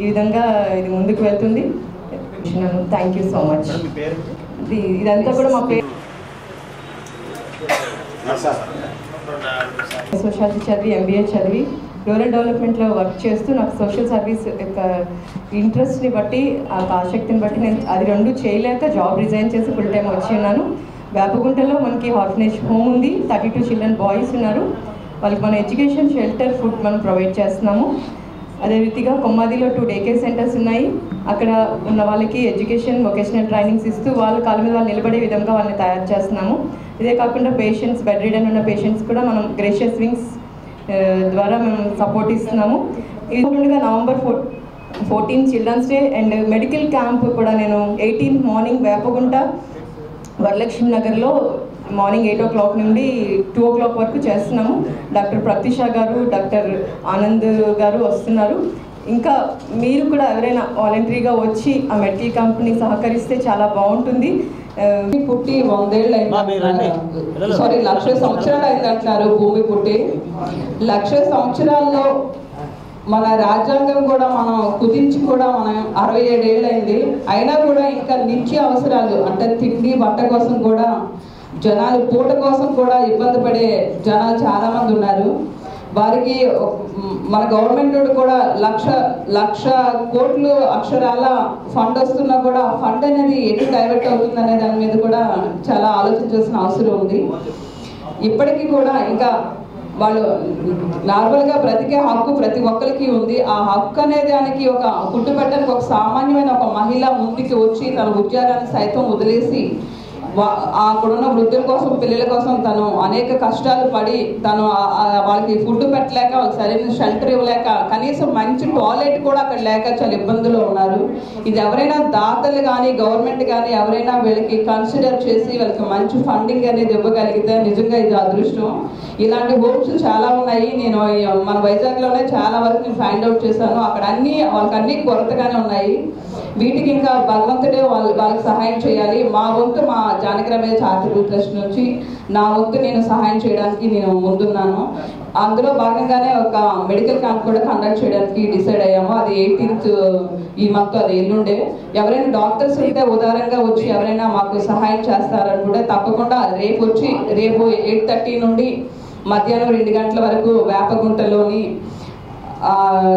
విధంగా ఇది ముందుకు వెళ్తుంది థ్యాంక్ యూ సో మచ్ ఇదంతా కూడా మా పేరు సోషాలజీ చదివి ఎంబీఏ చదివి రూరల్ డెవలప్మెంట్లో వర్క్ చేస్తూ నాకు సోషల్ సర్వీస్ యొక్క ఇంట్రెస్ట్ని బట్టి ఆ ఆసక్తిని బట్టి నేను అది రెండు చేయలేక జాబ్ రిజైన్ చేసి ఫుల్ టైం వచ్చి ఉన్నాను వేపగుంటలో మనకి ఆర్ఫనేజ్ హోమ్ ఉంది థర్టీ టూ చిల్డ్రన్ బాయ్స్ ఉన్నారు వాళ్ళకి మన ఎడ్యుకేషన్ షెల్టర్ ఫుడ్ మనం ప్రొవైడ్ చేస్తున్నాము అదే రీతిగా కొమ్మాదిలో టూ డే కేర్ సెంటర్స్ ఉన్నాయి అక్కడ ఉన్న వాళ్ళకి ఎడ్యుకేషన్ వొకేషనల్ ట్రైనింగ్స్ ఇస్తూ వాళ్ళ కాళ్ళ మీద వాళ్ళు నిలబడే విధంగా వాళ్ళని తయారు చేస్తున్నాము ఇదే కాకుండా పేషెంట్స్ బెడ్ రీడన్ ఉన్న పేషెంట్స్ కూడా మనం గ్రేషియస్ వింగ్స్ ద్వారా మేము సపోర్ట్ ఇస్తున్నాము ఇది కాకుండా November four fourteen children's day and medical camp కూడా నేను ఎయిటీన్త్ మార్నింగ్ వేపగుంట వరలక్ష్మి నగర్లో మార్నింగ్ ఎయిట్ ఓ క్లాక్ నుండి టూ ఓ క్లాక్ వరకు చేస్తున్నాము డాక్టర్ ప్రత్యూష గారు డాక్టర్ ఆనంద్ గారు వస్తున్నారు ఇంకా మీరు కూడా ఎవరైనా వాలంటరీగా వచ్చి ఆ మెడికల్ క్యాంప్ని సహకరిస్తే చాలా బాగుంటుంది ఆ, భూమి పుట్టి వందేళ్ళు అయింది సారీ లక్ష సంవత్సరాలు అయింది అంటున్నారు భూమి పుట్టి లక్ష సంవత్సరాల్లో మన రాజ్యాంగం కూడా మనం కుదించి కూడా మనం అరవై ఏడేళ్ళు అయింది అయినా కూడా ఇంకా నిత్య అవసరాలు అంటే తిండి బట్ట కోసం కూడా జనాలు పూట కోసం కూడా ఇబ్బంది పడే జనాలు చాలా మంది ఉన్నారు వారికి మ్, మన గవర్నమెంట్ నుండి కూడా లక్ష లక్ష కోట్లు అక్షరాల ఫండ్ వస్తున్నా కూడా ఆ ఫండ్ అనేది ఎటు డైవర్ట్ అవుతుంది అనే దాని మీద కూడా చాలా ఆలోచించాల్సిన అవసరం ఉంది ఇప్పటికీ కూడా ఇంకా వాళ్ళు నార్మల్గా బ్రతికే హక్కు ప్రతి ఒక్కరికి ఉంది ఆ హక్కు అనే దానికి ఒక పుట్టుబట్టడానికి ఒక సామాన్యమైన ఒక మహిళ ముందుకి వచ్చి తన ఉద్యోగాన్ని సైతం వదిలేసి వా- అక్కడున్న వృద్ధుల కోసం పిల్లల కోసం తను అనేక కష్టాలు పడి తను ఆ- ఆ వాళ్ళకి ఫుడ్ పెట్టలేక వాళ్ళకి సరైన షెల్టర్ ఇవ్వలేక కనీసం మంచి టాయిలెట్ కూడా అక్కడ లేక చాలా ఇబ్బందులు ఉన్నారు ఇది ఎవరైనా దాతలు కానీ గవర్నమెంట్ కానీ ఎవరైనా వీళ్ళకి కన్సిడర్ చేసి వీళ్ళకి మంచి ఫండింగ్ అనేది ఇవ్వగలిగితే నిజంగా ఇది అదృష్టం ఇలాంటి హోమ్స్ చాలా ఉన్నాయి నేను ఈ మన వైజాగ్లోనే చాలా వరకు నేను ఫైండ్ అవుట్ చేశాను అక్కడ అన్ని వాళ్ళకి అన్ని కొరతగానే ఉన్నాయి వీటికి ఇంకా భగవంతుడే వాళ్ళు వాళ్ళకి సహాయం చేయాలి మా వంతు మా జానకి రమేష్ చారిటబుల్ ట్రస్ట్ నుంచి నా వంతు నేను సహాయం చేయడానికి నేను ముందున్నాను అందులో భాగంగానే ఒక మెడికల్ క్యాంప్ కూడా కండక్ట్ చేయడానికి డిసైడ్ అయ్యాము అది ఎయిటీన్త్ ఈ మంత్ అది ఎల్లుండే ఎవరైనా డాక్టర్స్ ఉంటే ఉదారంగా వచ్చి ఎవరైనా మాకు సహాయం చేస్తారనుకుంటే తప్పకుండా రేపు వచ్చి రేపు ఎయిట్ థర్టీ నుండి మధ్యాహ్నం రెండు గంటల వరకు వేపగుంటలోని ఆ,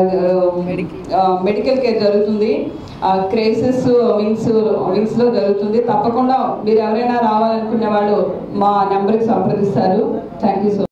ఆ, మెడికల్ కేర్ జరుగుతుంది క్రేసెస్ వింగ్స్ వింగ్స్ లో జరుగుతుంది తప్పకుండా మీరు ఎవరైనా రావాలనుకునే వాళ్ళు మా నెంబర్కి సంప్రదిస్తారు థ్యాంక్ యూ సో